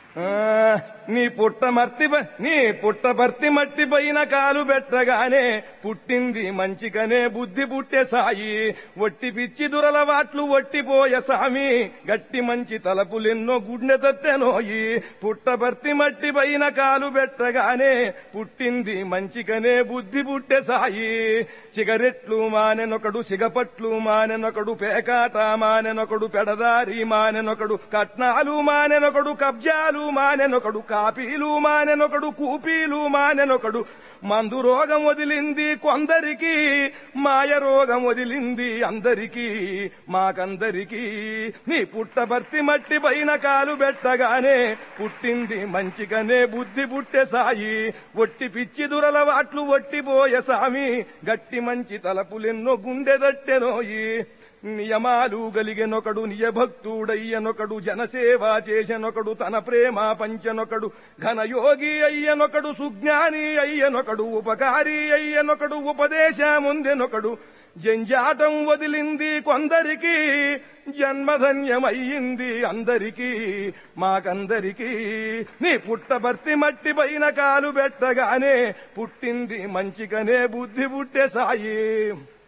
ఆ, నీ పుట్టమర్తి బ- నీ పుట్టపర్తి మట్టి పైన కాలు పెట్టగానే పుట్టింది మంచిగానే బుద్ధి పుట్టే సాయి ఒట్టి పిచ్చి దురలవాట్లు ఒట్టిపోయే సామి గట్టి మంచి తలపులెన్నో గుండె తత్తెనోయి పుట్టపర్తి మట్టి పైన కాలు పెట్టగానే పుట్టింది మంచిగానే బుద్ధి పుట్టే సాయి సిగరెట్లు మానెనొకడు సిగపట్లు మానెనొకడు పేకాట మానెనొకడు పెడదారి మానెనొకడు కట్నాలు మానెనొకడు కబ్జాలు మానెనొకడు కాపీలు మానెనొకడు కూపీలు మానెనొకడు మందు రోగం వదిలింది కొందరికి మాయ రోగం వదిలింది అందరికీ మాకందరికీ నీ పుట్టబర్తి మట్టి పైన కాలు పెట్టగానే పుట్టింది మంచిగానే బుద్ధి పుట్టే సాయి ఒట్టి పిచ్చి దురలవాట్లు ఒట్టిపోయే సామి గట్టి మంచి తలపులెన్నో గుండెదట్టెనోయి నియమాలు గలిగెనొకడు నియభక్తుడయ్యనొకడు జనసేవ చేసెనొకడు తన ప్రేమ పంచనొకడు ఘనయోగి అయ్యనొకడు సుజ్ఞాని అయ్యనొకడు ఉపకారి అయ్యనొకడు ఉపదేశముందెనొకడు జంజాటం వదిలింది కొందరికి జన్మధన్యమయ్యింది అందరికీ మాకందరికీ నీ పుట్టబర్తి మట్టి పైన కాలు పెట్టగానే పుట్టింది మంచిగానే బుద్ధి పుట్టే సాయి